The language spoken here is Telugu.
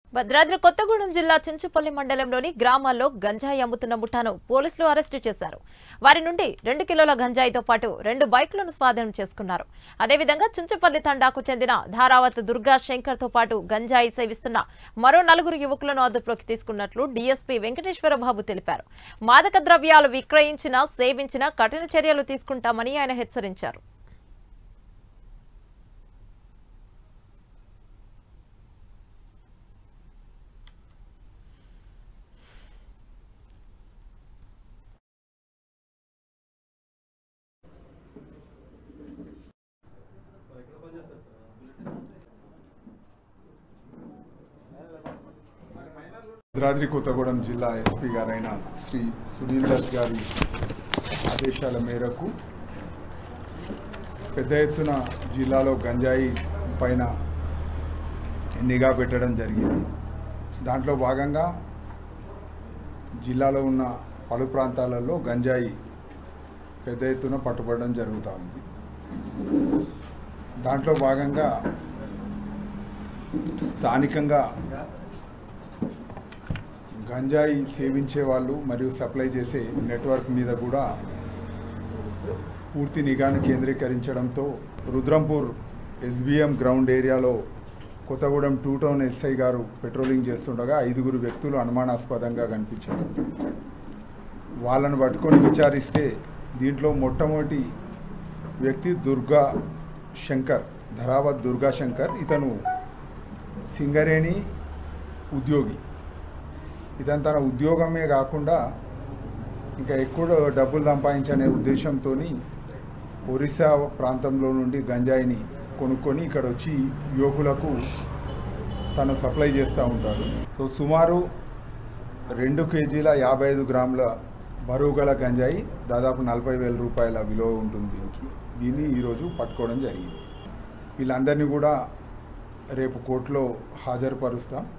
భద్రాద్రి కొత్తగూడెం జిల్లా చించుపల్లి మండలంలోని గ్రామాల్లో గంజాయి అమ్ముతున్న ముఠాను పోలీసులు అరెస్టు చేశారు వారి నుండి రెండు కిలోల గంజాయితో పాటు రెండు బైకులను స్వాధీనం చేసుకున్నారు అదేవిధంగా చించుపల్లి తండాకు చెందిన ధారావత్ దుర్గా శంకర్ తో పాటు గంజాయి సేవిస్తున్న మరో నలుగురు యువకులను అదుపులోకి తీసుకున్నట్లు డీఎస్పీ వెంకటేశ్వరబాబు తెలిపారు మాదక ద్రవ్యాలు విక్రయించినా సేవించినా కఠిన చర్యలు తీసుకుంటామని ఆయన హెచ్చరించారు భద్రాద్రి కొత్తగూడెం జిల్లా ఎస్పీ గారైన శ్రీ సునీల్ దత్ గారి ఆదేశాల మేరకు పెద్ద ఎత్తున జిల్లాలో గంజాయి పైన నిఘా పెట్టడం జరిగింది దాంట్లో భాగంగా జిల్లాలో ఉన్న పలు ప్రాంతాలలో గంజాయి పెద్ద ఎత్తున పట్టుబడడం జరుగుతూ ఉంది దాంట్లో భాగంగా స్థానికంగా గంజాయి సేవించే వాళ్ళు మరియు సప్లై చేసే నెట్వర్క్ మీద కూడా పూర్తి నిఘాను కేంద్రీకరించడంతో రుద్రంపూర్ ఎస్బిఎం గ్రౌండ్ ఏరియాలో కొత్తగూడెం టూ టౌన్ ఎస్ఐ గారు పెట్రోలింగ్ చేస్తుండగా ఐదుగురు వ్యక్తులు అనుమానాస్పదంగా కనిపించారు వాళ్ళను పట్టుకొని విచారిస్తే దీంట్లో మొట్టమొదటి వ్యక్తి దుర్గా శంకర్ ధరావత్ దుర్గా శంకర్ ఇతను సింగరేణి ఉద్యోగి ఇతను తన ఉద్యోగమే కాకుండా ఇంకా ఎక్కువ డబ్బులు సంపాదించనే ఉద్దేశంతో ఒరిస్సా ప్రాంతంలో నుండి గంజాయిని కొనుక్కొని ఇక్కడ వచ్చి యువకులకు తను సప్లై చేస్తూ ఉంటాడు సో సుమారు రెండు కేజీల యాభై ఐదు గ్రాముల బరువు గల గంజాయి దాదాపు నలభై వేల రూపాయల విలువ ఉంటుంది దీనికి దీన్ని ఈరోజు పట్టుకోవడం జరిగింది వీళ్ళందరినీ కూడా రేపు కోర్టులో హాజరుపరుస్తాం